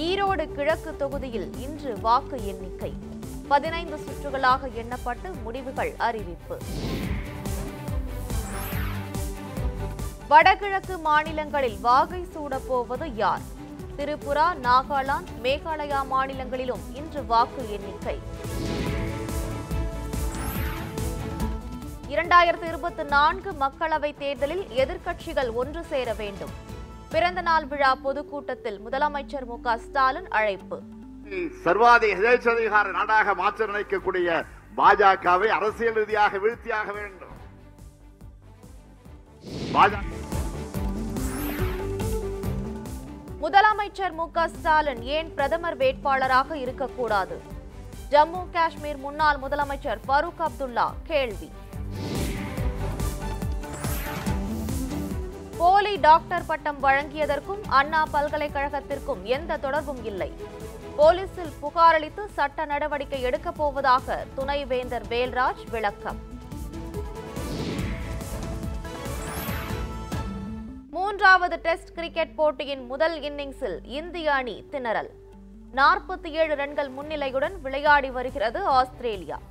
ஈரோடு கிழக்கு தொகுதியில் இன்று வாக்கு எண்ணிக்கை பதினைந்து சுற்றுகளாக எண்ணப்பட்டு முடிவுகள் அறிவிப்பு வடகிழக்கு மாநிலங்களில் வாகை சூடப் போவது யார் திரிபுரா நாகாலாந்து மேகாலயா மாநிலங்களிலும் இன்று வாக்கு எண்ணிக்கை இரண்டாயிரத்து இருபத்தி நான்கு மக்களவைத் தேர்தலில் எதிர்க்கட்சிகள் ஒன்று சேர வேண்டும் பிறந்த நாள் விழா பொதுக்கூட்டத்தில் முதலமைச்சர் மு க ஸ்டாலின் அழைப்பு சர்வாதி எதேச்சதிகார நாடாக மாற்ற நினைக்கக்கூடிய பாஜகவை அரசியல் ரீதியாக வீழ்த்தியாக வேண்டும் பாஜக முதலமைச்சர் மு க ஸ்டாலின் ஏன் பிரதமர் வேட்பாளராக இருக்கக்கூடாது ஜம்மு காஷ்மீர் முன்னாள் முதலமைச்சர் ஃபரூக் அப்துல்லா கேள்வி போலி டாக்டர் பட்டம் வழங்கியதற்கும் அண்ணா பல்கலைக்கழகத்திற்கும் எந்த தொடர்பும் இல்லை போலீசில் புகாரளித்து சட்ட நடவடிக்கை எடுக்கப் போவதாக துணைவேந்தர் வேல்ராஜ் விளக்கம் மூன்றாவது டெஸ்ட் கிரிக்கெட் போட்டியின் முதல் இன்னிங்ஸில் இந்திய அணி திணறல் நாற்பத்தி ஏழு ரன்கள் முன்னிலையுடன் விளையாடி வருகிறது ஆஸ்திரேலியா